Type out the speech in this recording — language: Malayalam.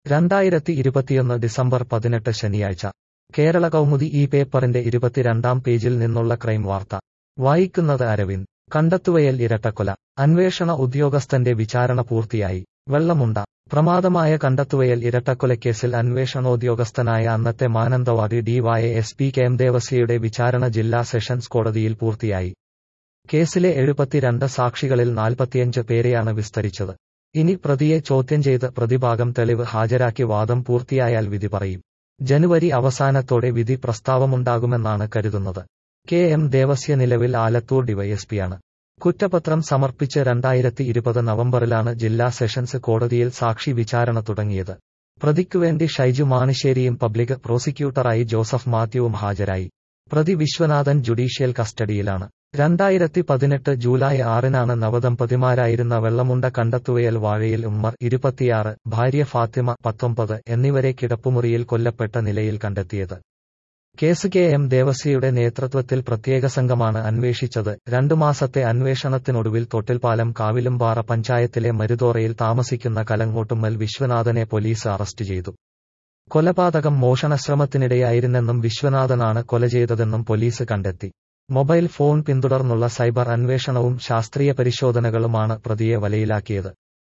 രണ്ടായിരത്തി ഇരുപത്തിയൊന്ന് ഡിസംബർ പതിനെട്ട് ശനിയാഴ്ച കേരള കൗമുദി ഈ പേപ്പറിന്റെ ഇരുപത്തിരണ്ടാം പേജിൽ നിന്നുള്ള ക്രൈം വാർത്ത വായിക്കുന്നത് അരവിന്ദ് കണ്ടെത്തുവയൽ ഇരട്ടക്കൊല അന്വേഷണ ഉദ്യോഗസ്ഥന്റെ വിചാരണ പൂർത്തിയായി വെള്ളമുണ്ട പ്രമാദമായ കണ്ടെത്തുവയൽ ഇരട്ടക്കൊലക്കേസിൽ അന്വേഷണോദ്യോഗസ്ഥനായ അന്നത്തെ Mananthavady DY S P K M ദേവസ്യയുടെ വിചാരണ ജില്ലാ സെഷൻസ് കോടതിയിൽ പൂർത്തിയായി കേസിലെ എഴുപത്തിരണ്ട് സാക്ഷികളിൽ നാൽപ്പത്തിയഞ്ച് പേരെയാണ് വിസ്തരിച്ചത് ഇനി പ്രതിയെ ചോദ്യം ചെയ്ത് പ്രതിഭാഗം തെളിവ് ഹാജരാക്കി വാദം പൂർത്തിയായാൽ വിധി പറയും ജനുവരി അവസാനത്തോടെ വിധി പ്രസ്താവമുണ്ടാകുമെന്നാണ് കരുതുന്നത് കെ എം ദേവസ്യ നിലവിൽ ആലത്തൂർ ഡിവൈഎസ്പിയാണ് കുറ്റപത്രം സമർപ്പിച്ച് രണ്ടായിരത്തി ഇരുപത് നവംബറിലാണ് ജില്ലാ സെഷൻസ് കോടതിയിൽ സാക്ഷി വിചാരണ തുടങ്ങിയത് പ്രതിക്കുവേണ്ടി ഷൈജു മാണിശ്ശേരിയും പബ്ലിക് പ്രോസിക്യൂട്ടറായി ജോസഫ് മാത്യുവും ഹാജരായി പ്രതി വിശ്വനാഥൻ ജുഡീഷ്യൽ കസ്റ്റഡിയിലാണ് രണ്ടായിരത്തി പതിനെട്ട് ജൂലൈ ആറിനാണ് നവദമ്പതിമാരായിരുന്ന വെള്ളമുണ്ട കണ്ടെത്തുവയൽ വാഴയിൽ ഉമ്മർ ഇരുപത്തിയാറ് ഭാര്യ ഫാത്തിമ പത്തൊമ്പത് എന്നിവരെ കിടപ്പുമുറിയിൽ കൊല്ലപ്പെട്ട നിലയിൽ കണ്ടെത്തിയത് കേസ് കെ എം ദേവസ്യയുടെ നേതൃത്വത്തിൽ പ്രത്യേക സംഘമാണ് അന്വേഷിച്ചത് രണ്ടു മാസത്തെ അന്വേഷണത്തിനൊടുവിൽ തൊട്ടിൽപ്പാലം കാവിലുംപാറ പഞ്ചായത്തിലെ മരുതോറയിൽ താമസിക്കുന്ന കലങ്ങോട്ടുമ്മൽ വിശ്വനാഥനെ പോലീസ് അറസ്റ്റ് ചെയ്തു കൊലപാതകം മോഷണശ്രമത്തിനിടെയായിരുന്നെന്നും വിശ്വനാഥനാണ് കൊല ചെയ്തതെന്നും പോലീസ് കണ്ടെത്തി മൊബൈൽ ഫോൺ പിന്തുടർന്നുള്ള സൈബർ അന്വേഷണവും ശാസ്ത്രീയ പരിശോധനകളുമാണ് പ്രതിയെ വലയിലാക്കിയത്